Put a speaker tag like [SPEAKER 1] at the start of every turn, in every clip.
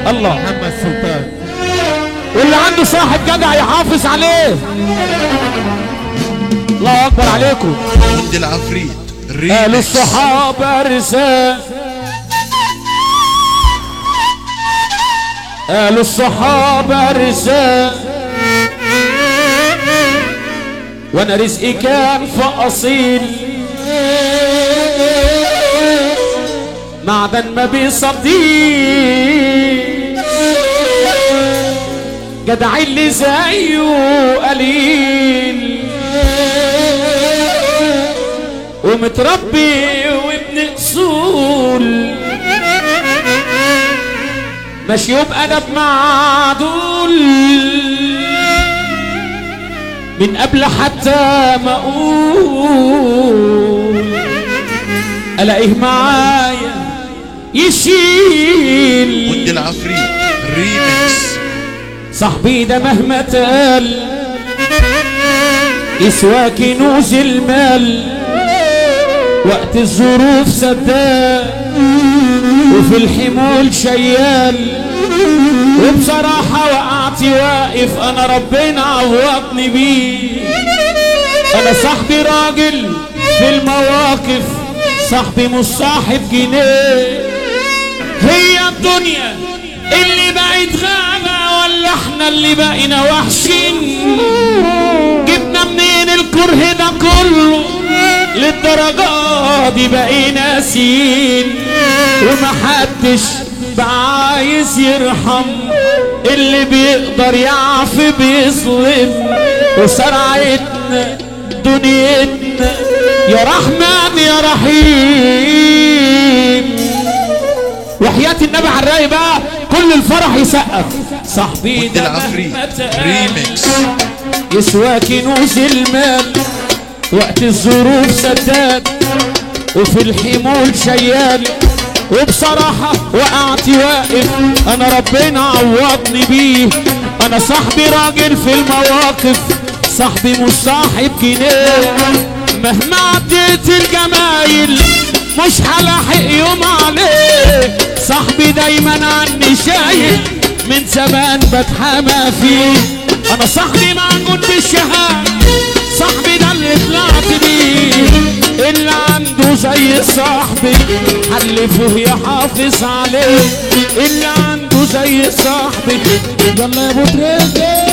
[SPEAKER 1] الله
[SPEAKER 2] محمد سلطان
[SPEAKER 1] واللي عنده صاحب جدع يحافظ عليه الله اكبر عليكم
[SPEAKER 3] عند العفريت
[SPEAKER 1] قالوا
[SPEAKER 3] ريمكس
[SPEAKER 1] الصحابة رسال قالوا الصحابة رسال وانا رزقي كان في اصيل معدن ما بيصديق جدع اللي زيه قليل ومتربي وابن اصول ماشي بأدب مع دول من قبل حتى ما اقول الاقيه معايا
[SPEAKER 3] عند
[SPEAKER 1] يشيل
[SPEAKER 3] العفريت ريمكس
[SPEAKER 1] صاحبي ده مهما تقل يسوى كنوز المال وقت الظروف سداد وفي الحمول شيال وبصراحة وقعت واقف انا ربنا عوضني بيه انا صاحبي راجل في المواقف صاحبي مش صاحب جنيه هي الدنيا اللي بقت غابة ولا احنا اللي بقينا وحشين جبنا منين الكره ده كله للدرجة دي بقينا ناسين ومحدش بقى عايز يرحم اللي بيقدر يعفي بيظلم وسرعتنا دنيتنا يا رحمن يا رحيم وحياة النبي على الراي بقى كل الفرح يسقف صاحبي
[SPEAKER 3] عند
[SPEAKER 1] ده
[SPEAKER 3] العفريت
[SPEAKER 1] مهما تقال
[SPEAKER 3] ريمكس
[SPEAKER 1] يسوى كنوز المال وقت الظروف سداد وفي الحمول شيال وبصراحة وقعت واقف انا ربنا عوضني بيه انا صاحبي راجل في المواقف صاحبي مش صاحب جنيه مهما عديت الجمايل مش هلاحق يوم عليه صاحبي دايما عني شايل من زمان بتحامى فيه انا صاحبي معجون بالشهادة صاحبي ده اللي طلعت بيه اللي عنده زي صاحبي حلفه يحافظ عليه اللي عنده زي صاحبي يلا يا ابو تريكه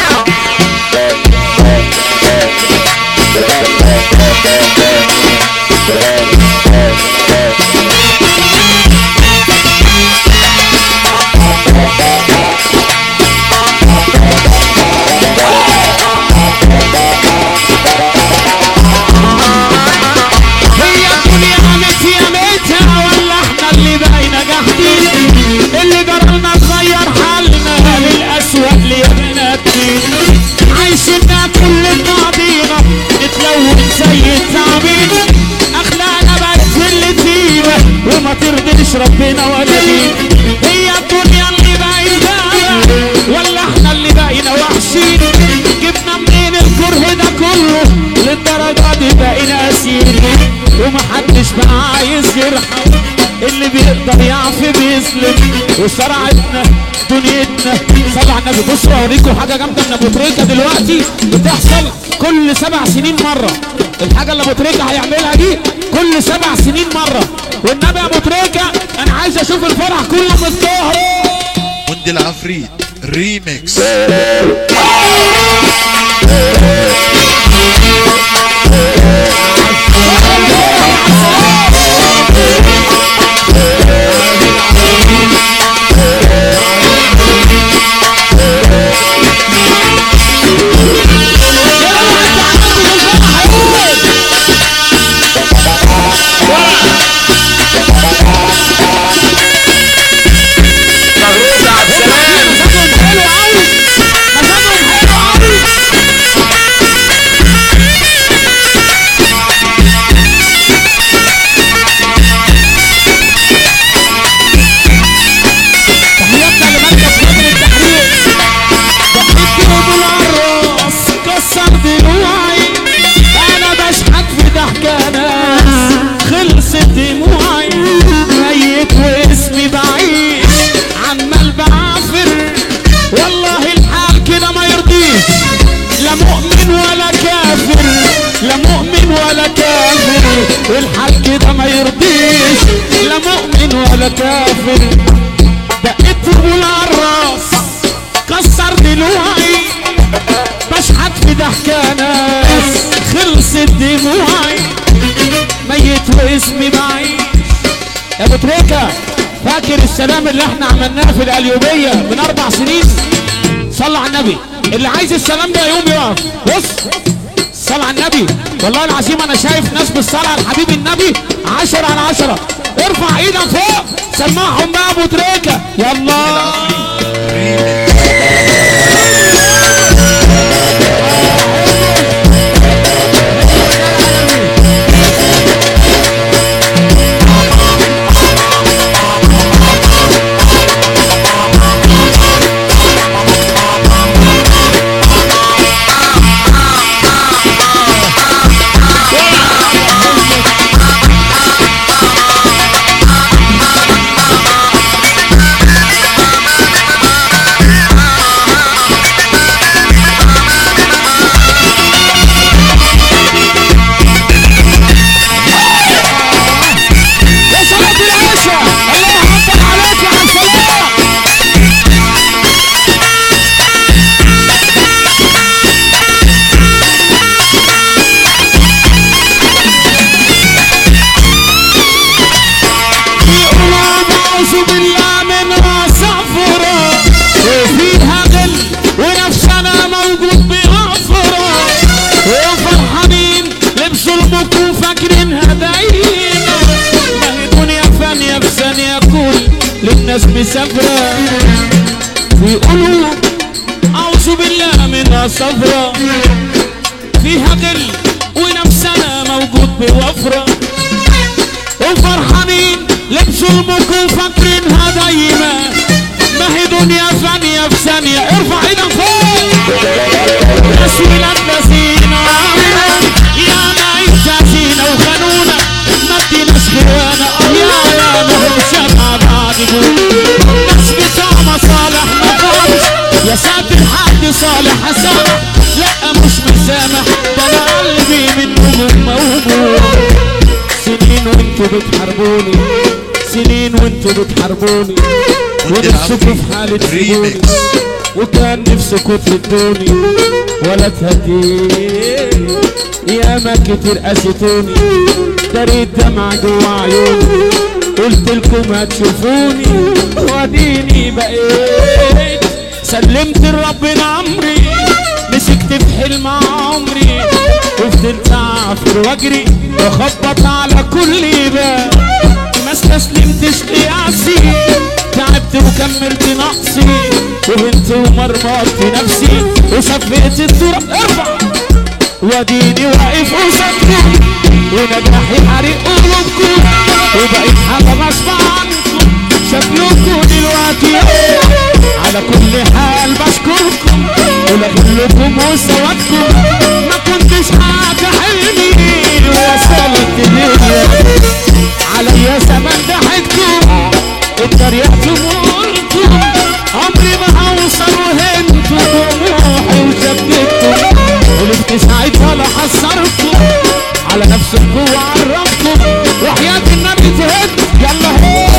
[SPEAKER 1] هي الدنيا عملت يامتها ولا احنا اللي بقينا جاحدين اللي جرالنا تغير حالنا للأسوأ لينا الدين عايشيننا كل بعضينا نتلون زي التعبين اخلاقنا بقت في التيبة وما ترضيش ربنا ولا دين هي الدنيا اللي بقت داية ولا احنا اللي بقينا وحشين جبنا منين الكره ده كله للدرجة دي بقينا اسيرين ومحدش بقى عايز يرحم اللي بيقدر يعفي بيسلم وشرعتنا دنيتنا صلى على النبي بصوا اوريكم حاجه جامده من ابو تريكه دلوقتي بتحصل كل سبع سنين مره الحاجه اللي ابو تريكه هيعملها دي كل سبع سنين مره والنبي يا ابو تريكه انا عايز اشوف الفرح كله مفتوح
[SPEAKER 3] عند العفريت ريمكس
[SPEAKER 1] ولا كافر دقيت طبول الراس كسر دلوعي بشحت في ضحكة ناس خلصت دموعي ميت واسمي بعيش يا ابو تريكة فاكر السلام اللي احنا عملناه في القليوبية من اربع سنين صلى على النبي اللي عايز السلام ده يقوم يقف بص صلى على النبي والله العظيم انا شايف ناس بالصلاة على حبيب النبي عشرة على عشرة ارفع ايدك فوق سمعهم بقى ابو تريكة يلا
[SPEAKER 3] ريمكس
[SPEAKER 1] يا صلاة العشاء الله اكبر عليك يا عم صلاح في قلوب اعوذ بالله منها صفرة وفيها غل ونفسنا موجود بغفرة وفرحانين لبسوا المكو فاكرينها دايما ما هي دنيا فانية في ثانية كل للناس مسافرة في قلوب اعوذ بالله منها صفرة فيها غل ونفسنا موجود بوفره وفرحانين لبسوا المكو فاكرينها دايما ما هي دنيا فانية في ثانية ارفع ايدك فوق ناس ولاد نسينا يا ما يتاسينا وخانونا ما اديناش خيانة اه يا يا ما هم شمع بعد دول ناس بتوع مصالح ما خالص يا ساتر حد صالح هسامح لا مش مسامح ده انا قلبي منهم موجود سنين وانتوا بتحاربوني سنين وانتوا بتحاربوني ونفسكوا في حالة سجوني
[SPEAKER 3] ريميكس.
[SPEAKER 1] وكان نفسكوا تهدوني ولا تهديني يا ما كتير قسيتوني دريت دمع جوا عيوني قلت لكم هتشوفوني واديني بقيت سلمت لربنا عمري مسكت في حلم عمري وفضلت اعفر واجري واخبط على كل باب ما استسلمتش ليأسي تعبت وكملت نقصي وهنت ومرمطت نفسي وصفيت التراب ارفع واديني واقف قصادكم ونجاحي حريق قلوبكم وبقيت حاجه غصب عنكم شكلكم دلوقتي على كل حال بشكركم ولكلكم وسوادكم ما كنتش حاجه حلمي وصلت ليا عليا زمان ضحكتم اتريقتم وقلتم عمري ما هوصل وهنتوا طموحي وشبكتم قلت سعيد ولا حصرتكم على نفسكم وعرفتكم وحياة النبي تهد يلا هي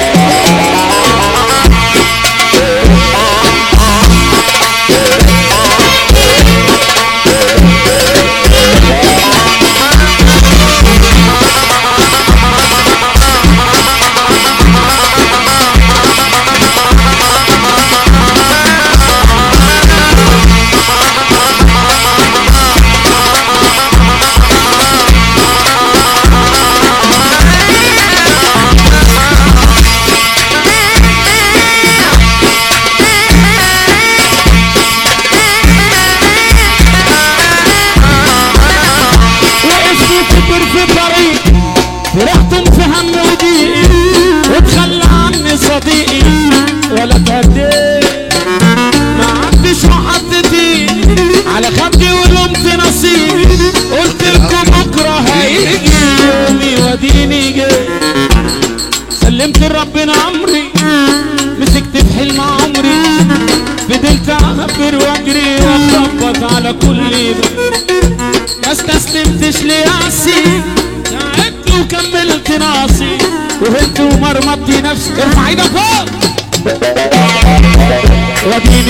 [SPEAKER 1] وقفتوا كبر في طريق فرحتم في هم وضيق وتخلى عني صديقي ولا تهديت ما عدتش محطتي على خدي ولمت نصيبي قلت لكم بكره هيجي يومي واديني جاي سلمت لربنا عمري مسكت في حلم عمري فضلت اعبر واجري واخبط على كل باب ما استسلمتش ليأسي تعبت وكملت راسي وهنت ومرمطتي نفسي ارفع ايدك فوق وديني